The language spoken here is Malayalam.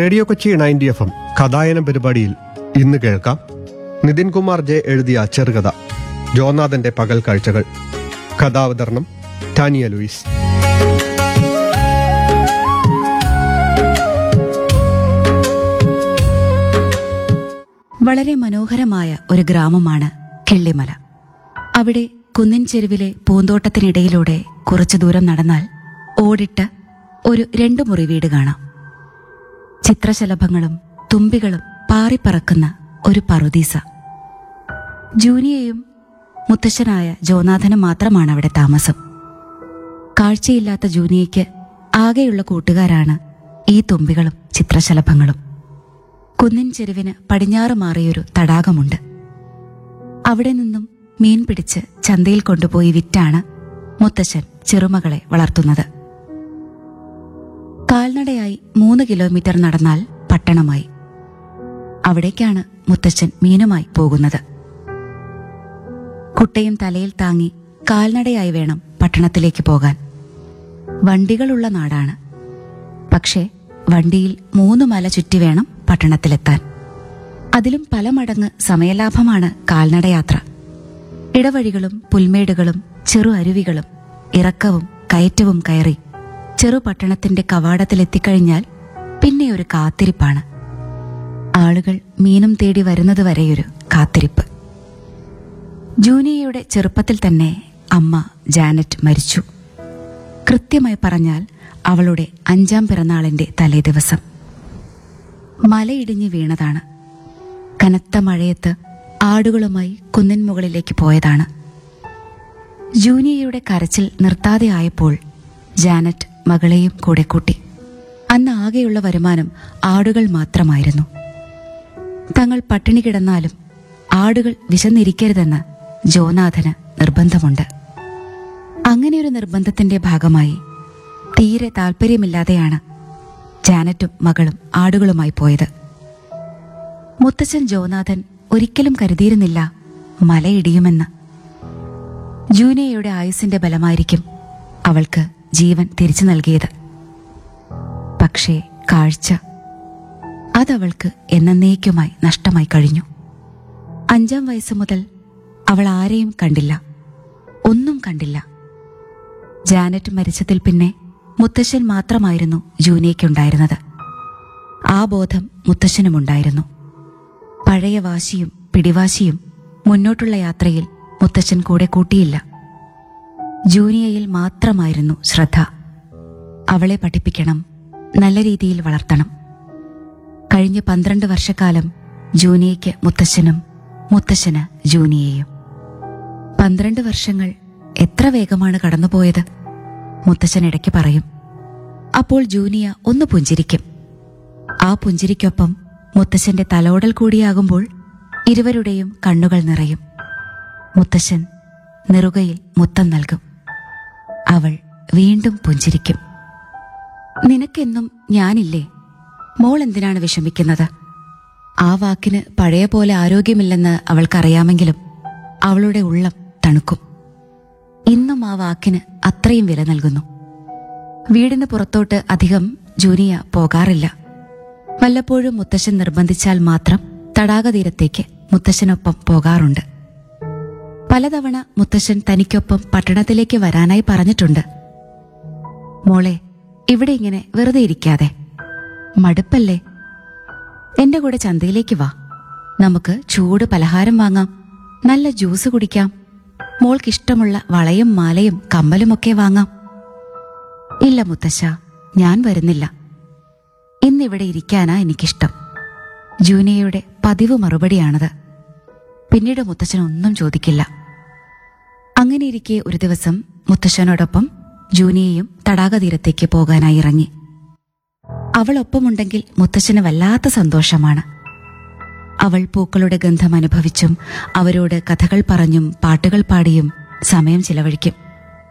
radio Kochi ninety F M Kathayanam പരിപാടിയിൽ ഇന്ന് കേൾക്കാം നിതിൻ കുമാർ ജെ എഴുതിയ ചെറുകഥ ജോനാഥന്റെ പകൽ കാഴ്ചകൾ കഥാവതരണം ടാനിയ ലൂയിസ് വളരെ മനോഹരമായ ഒരു ഗ്രാമമാണ് കിള്ളിമല അവിടെ കുന്നിൻ ചെരുവിലെ പൂന്തോട്ടത്തിനിടയിലൂടെ കുറച്ചു ദൂരം നടന്നാൽ ഓടിട്ട് ഒരു രണ്ടു മുറി വീട് കാണാം ചിത്രശലഭങ്ങളും തുമ്പികളും പാറിപ്പറക്കുന്ന ഒരു പറുദീസ ജൂനിയയും മുത്തശ്ശനായ ജോനാഥനും മാത്രമാണ് അവിടെ താമസം കാഴ്ചയില്ലാത്ത ജൂനിയയ്ക്ക് ആകെയുള്ള കൂട്ടുകാരാണ് ഈ തുമ്പികളും ചിത്രശലഭങ്ങളും കുന്നിൻ ചെരുവിന് പടിഞ്ഞാറ് മാറിയൊരു തടാകമുണ്ട് അവിടെ നിന്നും മീൻ പിടിച്ച് ചന്തയിൽ കൊണ്ടുപോയി വിറ്റാണ് മുത്തശ്ശൻ ചെറുമകളെ വളർത്തുന്നത് കാൽനടയായി മൂന്ന് കിലോമീറ്റർ നടന്നാൽ പട്ടണമായി അവിടേക്കാണ് മുത്തശ്ശൻ മീനുമായി പോകുന്നത് കുട്ടയും തലയിൽ താങ്ങി കാൽനടയായി വേണം പട്ടണത്തിലേക്ക് പോകാൻ വണ്ടികളുള്ള നാടാണ് പക്ഷേ വണ്ടിയിൽ മൂന്ന് മല ചുറ്റി വേണം പട്ടണത്തിലെത്താൻ അതിലും പല മടങ്ങ് സമയലാഭമാണ് കാൽനടയാത്ര ഇടവഴികളും പുൽമേടുകളും ചെറു അരുവികളും ഇറക്കവും കയറ്റവും കയറി ചെറു പട്ടണത്തിന്റെ കവാടത്തിലെത്തിക്കഴിഞ്ഞാൽ പിന്നെ ഒരു കാത്തിരിപ്പാണ് ആളുകൾ മീനും തേടി വരുന്നത് വരെയൊരു കാത്തിരിപ്പ് ജൂനിയയുടെ ചെറുപ്പത്തിൽ തന്നെ അമ്മ ജാനറ്റ് മരിച്ചു കൃത്യമായി പറഞ്ഞാൽ അവളുടെ അഞ്ചാം പിറന്നാളിന്റെ തലേ ദിവസം മലയിടിഞ്ഞ് വീണതാണ് കനത്ത മഴയത്ത് ആടുകളുമായി കുന്നിൻ മുകളിലേക്ക് പോയതാണ് ജൂനിയയുടെ കരച്ചിൽ നിർത്താതെ ആയപ്പോൾ ജാനറ്റ് മകളെയും കൂടെ കൂട്ടി അന്ന് ആകെയുള്ള വരുമാനം ആടുകൾ മാത്രമായിരുന്നു തങ്ങൾ പട്ടിണി കിടന്നാലും ആടുകൾ വിശന്നിരിക്കരുതെന്ന് ജോനാഥന് നിർബന്ധമുണ്ട് അങ്ങനെയൊരു നിർബന്ധത്തിന്റെ ഭാഗമായി തീരെ താല്പര്യമില്ലാതെയാണ് ജാനറ്റും മകളും ആടുകളുമായി പോയത് മുത്തച്ഛൻ ജോനാഥൻ ഒരിക്കലും കരുതിയിരുന്നില്ല മലയിടിയുമെന്ന് ജൂനിയയുടെ ആയുസിന്റെ ബലമായിരിക്കും അവൾക്ക് ജീവൻ തിരിച്ചു നൽകിയത് പക്ഷേ കാഴ്ച അതവൾക്ക് എന്നേക്കുമായി നഷ്ടമായി കഴിഞ്ഞു അഞ്ചാം വയസ്സ് മുതൽ അവൾ ആരെയും കണ്ടില്ല ഒന്നും കണ്ടില്ല ജാനറ്റ് മരിച്ചതിൽ പിന്നെ മുത്തശ്ശൻ മാത്രമായിരുന്നു ജൂനിയയ്ക്കുണ്ടായിരുന്നത് ആ ബോധം മുത്തശ്ശനുമുണ്ടായിരുന്നു പഴയ വാശിയും പിടിവാശിയും മുന്നോട്ടുള്ള യാത്രയിൽ മുത്തശ്ശൻ കൂടെ കൂട്ടിയില്ല ജൂനിയയിൽ മാത്രമായിരുന്നു ശ്രദ്ധ അവളെ പഠിപ്പിക്കണം നല്ല രീതിയിൽ വളർത്തണം കഴിഞ്ഞ പന്ത്രണ്ട് വർഷക്കാലം ജൂനിയയ്ക്ക് മുത്തശ്ശനും മുത്തശ്ശന് ജൂനിയയും പന്ത്രണ്ട് വർഷങ്ങൾ എത്ര വേഗമാണ് കടന്നുപോയത് മുത്തശ്ശൻ ഇടയ്ക്ക് പറയും അപ്പോൾ ജൂനിയ ഒന്ന് പുഞ്ചിരിക്കും ആ പുഞ്ചിരിക്കൊപ്പം മുത്തശ്ശന്റെ തലോടൽ കൂടിയാകുമ്പോൾ ഇരുവരുടെയും കണ്ണുകൾ നിറയും മുത്തശ്ശൻ നെറുകയിൽ മുത്തം നൽകും അവൾ വീണ്ടും പുഞ്ചിരിക്കും നിനക്കെന്നും ഞാനില്ലേ മോൾ എന്തിനാണ് വിഷമിക്കുന്നത് ആ വാക്കിന് പഴയ പോലെ ആരോഗ്യമില്ലെന്ന് അവൾക്കറിയാമെങ്കിലും അവളുടെ ഉള്ളം തണുക്കും ഇന്നും ആ വാക്കിന് അത്രയും വില നൽകുന്നു വീടിന് പുറത്തോട്ട് അധികം ജൂനിയ പോകാറില്ല വല്ലപ്പോഴും മുത്തശ്ശൻ നിർബന്ധിച്ചാൽ മാത്രം തടാകതീരത്തേക്ക് മുത്തശ്ശനൊപ്പം പോകാറുണ്ട് പലതവണ മുത്തശ്ശൻ തനിക്കൊപ്പം പട്ടണത്തിലേക്ക് വരാനായി പറഞ്ഞിട്ടുണ്ട് മോളെ ഇവിടെ ഇങ്ങനെ വെറുതെ ഇരിക്കാതെ മടുപ്പല്ലേ എന്റെ കൂടെ ചന്തയിലേക്ക് വാ നമുക്ക് ചൂട് പലഹാരം വാങ്ങാം നല്ല ജ്യൂസ് കുടിക്കാം മോൾക്കിഷ്ടമുള്ള വളയും മാലയും കമ്മലുമൊക്കെ വാങ്ങാം ഇല്ല മുത്തശ്ശ ഞാൻ വരുന്നില്ല ഇന്നിവിടെ ഇരിക്കാനാ എനിക്കിഷ്ടം ജൂനിയയുടെ പതിവ് മറുപടിയാണത് പിന്നീട് മുത്തശ്ശൻ ഒന്നും ചോദിക്കില്ല അങ്ങനെയിരിക്കെ ഒരു ദിവസം മുത്തശ്ശനോടൊപ്പം ജൂനിയയും തടാകതീരത്തേക്ക് പോകാനായി ഇറങ്ങി അവളൊപ്പമുണ്ടെങ്കിൽ മുത്തശ്ശന് വല്ലാത്ത സന്തോഷമാണ് അവൾ പൂക്കളുടെ ഗന്ധം അനുഭവിച്ചും അവരോട് കഥകൾ പറഞ്ഞും പാട്ടുകൾ പാടിയും സമയം ചിലവഴിക്കും